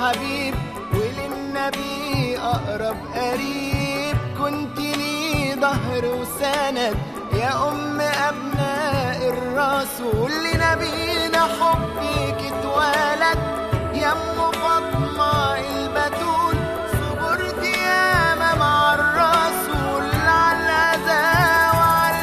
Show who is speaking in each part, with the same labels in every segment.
Speaker 1: حبيب وللنبي أقرب قريب كنت لي ظهر وسند يا أم أبناء الرسول لنبينا حبك اتولد يا أم فاطمة البتول صبرت ياما مع الرسول على الأذى وعلى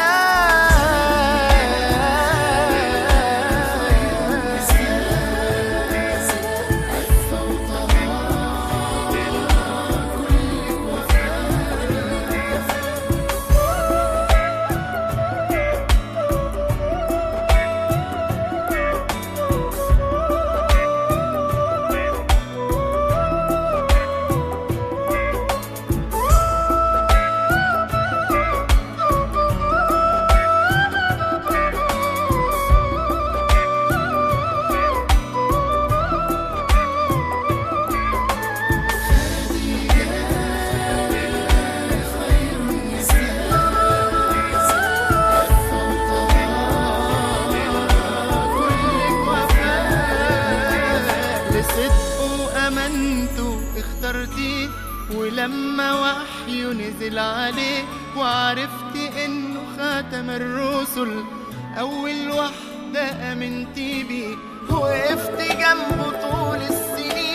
Speaker 1: لصدق وأمنت اخترتيه ولما وحيه نزل عليه وعرفت انه خاتم الرسل اول وحدة امنتي بيه وقفت جنبه طول السنين